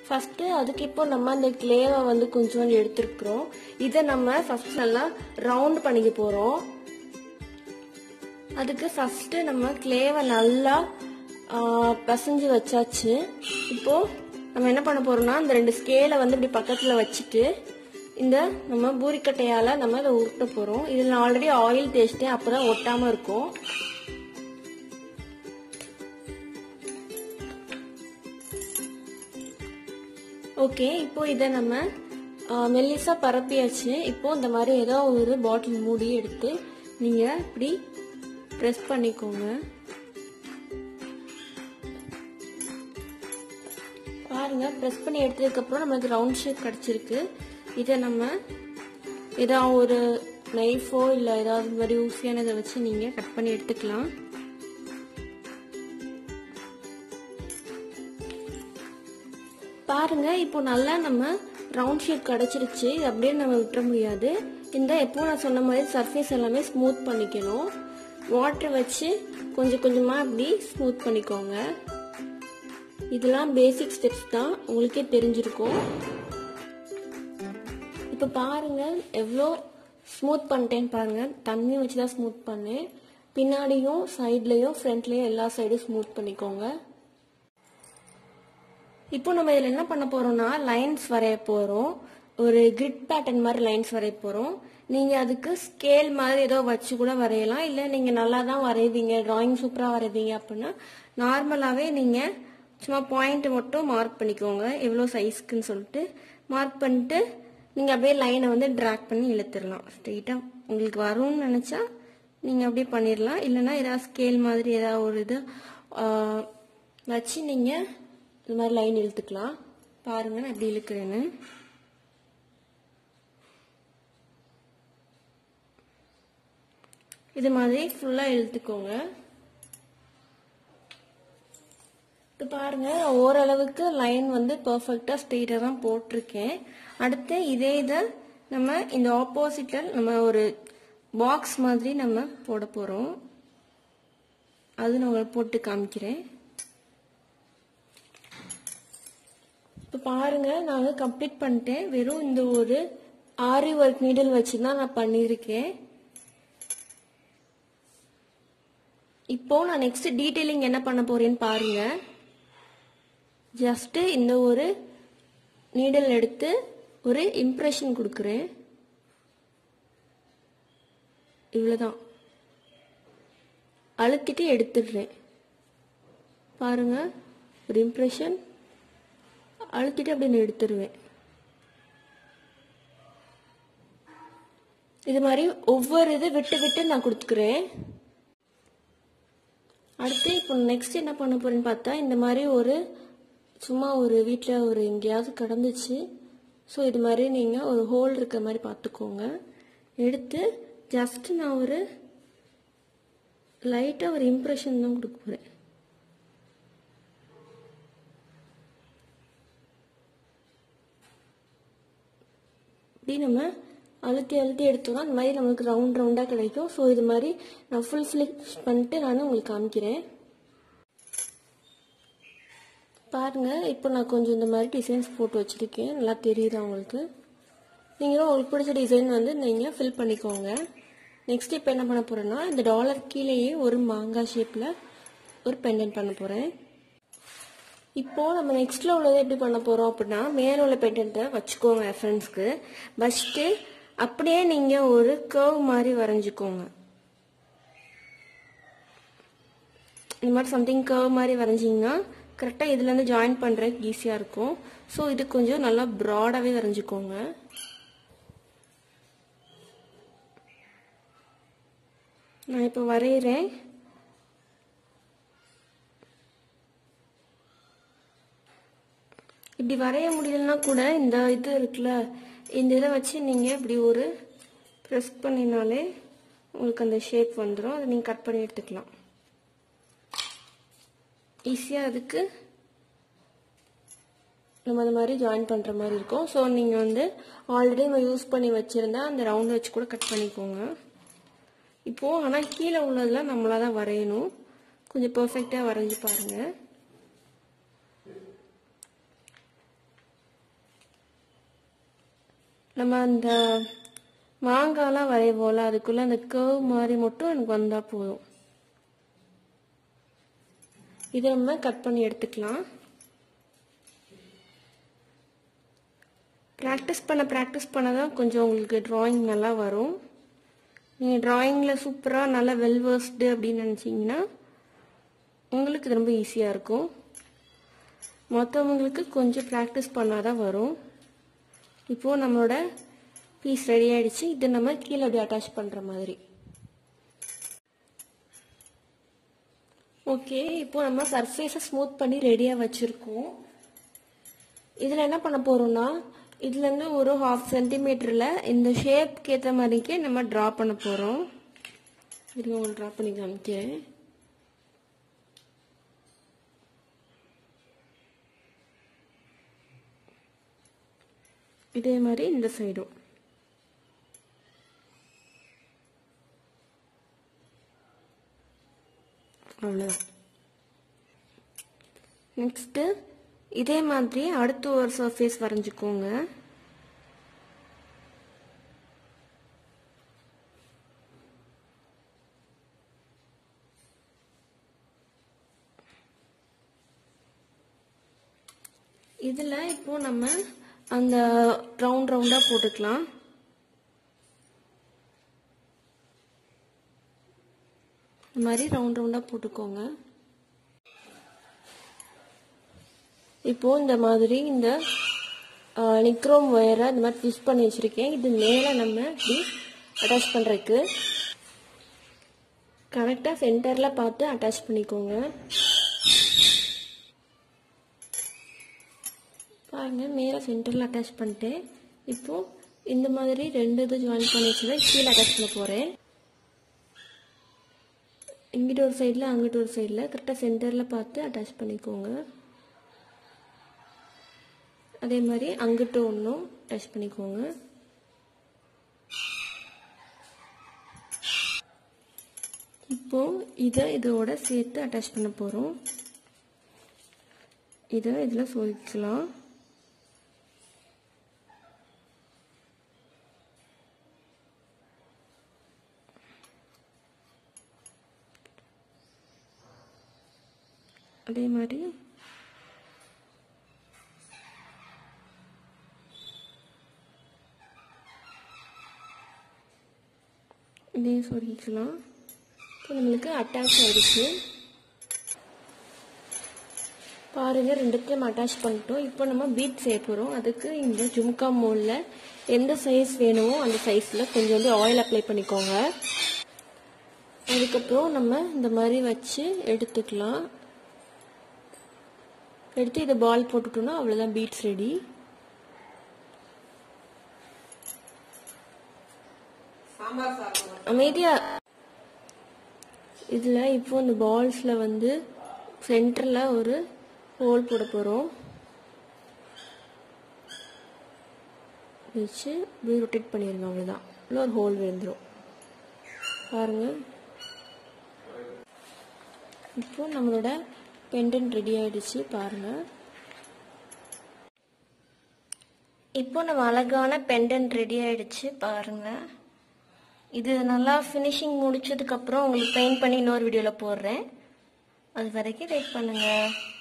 first அதுக்கு இப்போ நம்ம அந்த கிளேவை வந்து கொஞ்சோண்டு எடுத்துருக்குறோம் இதை நம்ம ஃபஸ்ட் நல்லா ரவுண்ட் பண்ணிக்க போகிறோம் அதுக்கு ஃபஸ்ட்டு நம்ம கிளேவை நல்லா ஆ, பிசைஞ்சு வச்சாச்சு இப்போ நம்ம என்ன பண்ண போறோம்னா இந்த ரெண்டு ஸ்கேலை வந்து இப்படி பக்கத்தில் வச்சுட்டு இந்த நம்ம பூரிக்கட்டையால் நம்ம இதை உருட்ட போகிறோம் இதில் நான் ஆல்ரெடி ஆயில் தேய்ச்சிட்டேன் அப்போ தான் ஒட்டாமல் இருக்கும் ஓகே இப்போ இதை நம்ம ஆ, மெல்லிசா பரப்பியாச்சு இப்போ இந்த மாதிரி ஏதோ ஒரு பாட்டில் மூடி எடுத்து நீங்கள் இப்படி ப்ரெஸ் பண்ணிக்கோங்க பாருங்க ப்ரெஸ் பண்ணி எடுத்ததுக்கப்புறம் நமக்கு ரவுண்ட் ஷேப் கிடச்சிருக்கு இதை நம்ம ஏதாவது ஒரு நைஃபோ இல்லை ஏதாவது இந்த மாதிரி ஊசியானதை வச்சு நீங்கள் கட் பண்ணி எடுத்துக்கலாம் பாருங்க இப்போ நல்லா நம்ம ரவுண்ட் ஷேப் கிடைச்சிருச்சு இது அப்படியே நம்ம விட்டுற முடியாது இந்த எப்போ நான் சொன்ன மாதிரி சர்ஃபேஸ் எல்லாமே ஸ்மூத் பண்ணிக்கணும் வாட்டர் வச்சு கொஞ்சம் கொஞ்சமாக அப்படி ஸ்மூத் பண்ணிக்கோங்க இதெல்லாம் பேசிக் ஸ்டெப்ஸ் தான் உங்களுக்கே தெரிஞ்சிருக்கும் இப்போ பாருங்க எவ்வளோ ஸ்மூத் பண்ணிட்டேன்னு பாருங்க தண்ணி வச்சு தான் ஸ்மூத் பண்ணேன் பின்னாடியும் சைட்லேயும் ஃப்ரண்ட்லேயும் எல்லா சைடும் ஸ்மூத் பண்ணிக்கோங்க இப்போ நம்ம இதில் என்ன பண்ண போறோம்னா லைன்ஸ் வரைய போறோம் ஒரு கிரிட் பேட்டர்ன் மாதிரி லைன்ஸ் வரைய போறோம் நீங்க அதுக்கு ஸ்கேல் மாதிரி ஏதோ வச்சு கூட வரையலாம் இல்லை நீங்க நல்லா தான் வரைவீங்க டிராயிங் சூப்பரா வரைவீங்க அப்படின்னா நார்மலாவே நீங்க சும்மா பாயிண்ட் மட்டும் மார்க் பண்ணிக்கோங்க எவ்வளோ சைஸ்க்குன்னு சொல்லிட்டு மார்க் பண்ணிட்டு நீங்க அப்படியே லைனை வந்து ட்ராக் பண்ணி இழுத்துடலாம் ஸ்ட்ரெயிட்டா உங்களுக்கு வரும்னு நினைச்சா நீங்க அப்படியே பண்ணிடலாம் இல்லைன்னா ஏதாவது ஸ்கேல் மாதிரி ஏதாவது ஒரு இது ஆஹ், வச்சு நீங்க இது மாதிரி லைன் இழுத்துக்கலாம் பாருங்க நான் எப்படி இழுக்கிறேன்னு இது மாதிரி ஃபுல்லா இழுத்துக்கோங்க இப்போ பாருங்க நான் ஓரளவுக்கு லைன் வந்து பர்ஃபெக்டா ஸ்ட்ரெயிட்டா தான் போட்டிருக்கேன் அடுத்து இதே இதை நம்ம இந்த ஆப்போசிட்ல நம்ம ஒரு பாக்ஸ் மாதிரி நம்ம போட போறோம் அது நான் உங்களுக்கு போட்டு காமிக்கிறேன் இப்போ பாருங்க நான் வந்து கம்ப்ளீட் பண்ணிட்டேன் வெறும் இந்த ஒரு ஆரி ஒர்க் நீடில் வச்சு தான் நான் பண்ணியிருக்கேன் இப்போ நான் நெக்ஸ்ட் டீட்டெயிலிங் என்ன பண்ண போறேன்னு பாருங்க ஜஸ்ட் இந்த ஒரு நீடல் எடுத்து ஒரு இம்ப்ரெஷன் கொடுக்குறேன் இவ்வளவுதான் அழுத்திட்டு எடுத்துடுறேன் பாருங்க ஒரு இம்ப்ரெஷன் அழுத்திட்டு அப்படி நான் எடுத்துருவேன் இது மாதிரி ஒவ்வொரு இது விட்டு விட்டு நான் கொடுத்துக்கிறேன் அடுத்து இப்போ நெக்ஸ்ட் என்ன பண்ண போறேன்னு பார்த்தா இந்த மாதிரி ஒரு சும்மா ஒரு வீட்டில் ஒரு எங்கேயாவது கிடந்துச்சு ஸோ இது மாதிரி நீங்கள் ஒரு ஹோல் இருக்க மாதிரி பார்த்துக்கோங்க எடுத்து ஜஸ்ட் நான் ஒரு லைட்டாக ஒரு இம்ப்ரெஷன் தான் கொடுக்க போகிறேன் இப்படி நம்ம அழுத்தி அழுத்தி எடுத்தோம்னா இந்த மாதிரி நமக்கு ரவுண்ட் ரவுண்டாக கிடைக்கும் ஸோ இது மாதிரி நான் ஃபுல் ஃபிளிக்ஸ் பண்ணிட்டு நான் உங்களுக்கு காமிக்கிறேன் பாருங்க இப்போ நான் கொஞ்சம் இந்த மாதிரி டிசைன்ஸ் போட்டு வச்சிருக்கேன் நல்லா தெரியுது உங்களுக்கு நீங்களும் உங்களுக்கு பிடிச்ச டிசைன் வந்து நீங்கள் ஃபில் பண்ணிக்கோங்க நெக்ஸ்ட் இப்போ என்ன பண்ண போறேன்னா இந்த டாலர் கீழேயே ஒரு மாங்காய் ஷேப்பில் ஒரு பெண்டன்ட் பண்ண போகிறேன் இப்போ நம்ம நெக்ஸ்ட்ல உள்ளதை எப்படி பண்ண போறோம் அப்படின்னா மேல உள்ள பெண்டன்ட்டை வச்சுக்கோங்க ரெஃபரன்ஸ்க்கு வச்சுட்டு அப்படியே நீங்க ஒரு கர்வ் மாதிரி வரைஞ்சுக்கோங்க இந்த மாதிரி சம்திங் கர்வ் மாதிரி வரைஞ்சிங்கன்னா கரெக்டாக இதுலேருந்து ஜாயின் பண்ணுறதுக்கு ஈஸியாக இருக்கும் ஸோ இது கொஞ்சம் நல்லா ப்ராடாகவே வரைஞ்சிக்கோங்க நான் இப்போ வரைகிறேன் இப்படி வரைய முடியலன்னா கூட இந்த இது இருக்குல்ல இந்த இதை வச்சு நீங்கள் இப்படி ஒரு ப்ரெஸ் பண்ணினாலே உங்களுக்கு அந்த ஷேப் வந்துடும் அதை நீங்கள் கட் பண்ணி எடுத்துக்கலாம் ஈஸியாக அதுக்கு நம்ம அந்த மாதிரி ஜாயின் பண்ணுற மாதிரி இருக்கும் ஸோ நீங்கள் வந்து ஆல்ரெடி நம்ம யூஸ் பண்ணி வச்சுருந்தா அந்த ரவுண்ட் வச்சு கூட கட் பண்ணிக்கோங்க இப்போது ஆனால் கீழே உள்ளதெல்லாம் நம்மளாக தான் வரையணும் கொஞ்சம் பர்ஃபெக்டாக வரைஞ்சி பாருங்கள் நம்ம அந்த மாங்காய்லாம் வரைவோம்ல அதுக்குள்ள அந்த கர்வ் மாதிரி மட்டும் எனக்கு வந்தால் போதும் இதை நம்ம கட் பண்ணி எடுத்துக்கலாம் ப்ராக்டிஸ் பண்ண ப்ராக்டிஸ் பண்ண தான் கொஞ்சம் உங்களுக்கு ட்ராயிங் நல்லா வரும் நீங்கள் ட்ராயிங்கில் சூப்பராக நல்லா வெல் வேர்ஸ்டு அப்படின்னு நினச்சிங்கன்னா உங்களுக்கு இது ரொம்ப ஈஸியாக இருக்கும் மற்றவங்களுக்கு கொஞ்சம் ப்ராக்டிஸ் பண்ணால் தான் வரும் இப்போது நம்மளோட பீஸ் ரெடி ஆகிடுச்சு இதை நம்ம கீழே அப்படி அட்டாச் பண்ணுற மாதிரி ஓகே இப்போ நம்ம சர்ஃபேஸை ஸ்மூத் பண்ணி ரெடியாக வச்சுருக்கோம் இதில் என்ன பண்ண போகிறோம்னா இதுலேருந்து ஒரு ஹாஃப் சென்டிமீட்டரில் இந்த ஷேப்க்கு ஏற்ற மாதிரிக்கே நம்ம ட்ரா பண்ண போகிறோம் இருங்க உங்களுக்கு ட்ரா பண்ணி காமிக்கிறேன் இதே மாதிரி இந்த சைடும் அவ்வளோதான் நெக்ஸ்ட்டு இதே மாதிரி அடுத்து ஒரு சர்ஃபேஸ் வரைஞ்சிக்கோங்க இதில் இப்போ நம்ம அந்த ரவுண்ட் ரவுண்டாக போட்டுக்கலாம் இந்த மாதிரி ரவுண்ட் ரவுண்டாக போட்டுக்கோங்க இப்போ இந்த மாதிரி இந்த நிக்ரோம் ஒயரை இந்த மாதிரி ட்விஸ்ட் பண்ணி வச்சுருக்கேன் இது மேலே நம்ம இப்படி அட்டாச் பண்ணுறதுக்கு கரெக்டாக சென்டரில் பார்த்து அட்டாச் பண்ணிக்கோங்க பாருங்கள் மேலே சென்டரில் அட்டாச் பண்ணிட்டேன் இப்போது இந்த மாதிரி ரெண்டு இது ஜாயின் பண்ணி வச்சுதான் கீழே அட்டாச் பண்ண போகிறேன் இங்கிட்ட ஒரு சைடில் அங்கிட்ட ஒரு சைடில் கரெக்டாக சென்டரில் பார்த்து அட்டாச் பண்ணிக்கோங்க அதே மாதிரி அங்கிட்ட ஒன்றும் அட்டாச் பண்ணிக்கோங்க இப்போ இதை இதோட சேர்த்து அட்டாச் பண்ண போகிறோம் இதை இதில் சொருக்கலாம் அதே மாதிரி இதையும் சொருகிக்கலாம் இப்போ நம்மளுக்கு அட்டாச் ஆயிடுச்சு பாருங்க ரெண்டுத்தையும் அட்டாச் பண்ணிட்டோம் இப்போ நம்ம பீட் செய்ய போகிறோம் அதுக்கு இந்த ஜும்கா மோலில் எந்த சைஸ் வேணுமோ அந்த சைஸில் கொஞ்சம் வந்து ஆயில் அப்ளை பண்ணிக்கோங்க அதுக்கப்புறம் நம்ம இந்த மாதிரி வச்சு எடுத்துக்கலாம் எடுத்து இதை பால் போட்டுட்டோம்னா அவ்வளோதான் பீட்ஸ் ரெடி அமைதியா இதில் இப்போ இந்த பால்ஸில் வந்து சென்டரில் ஒரு ஹோல் போட போகிறோம் வச்சு இப்படி ரொட்டேட் பண்ணிடுங்க அவ்வளோதான் இல்லை ஒரு ஹோல் விழுந்துடும் பாருங்கள் இப்போ நம்மளோட பெண்டன்ட் ரெடி ஆயிடுச்சு பாருங்கள் இப்போ நம்ம அழகான பெண்டன்ட் ரெடி ஆயிடுச்சு பாருங்கள் இது நல்லா ஃபினிஷிங் முடிச்சதுக்கப்புறம் உங்களுக்கு பெயிண்ட் பண்ணி இன்னொரு வீடியோவில் போடுறேன் அது வரைக்கும் வெயிட் பண்ணுங்கள்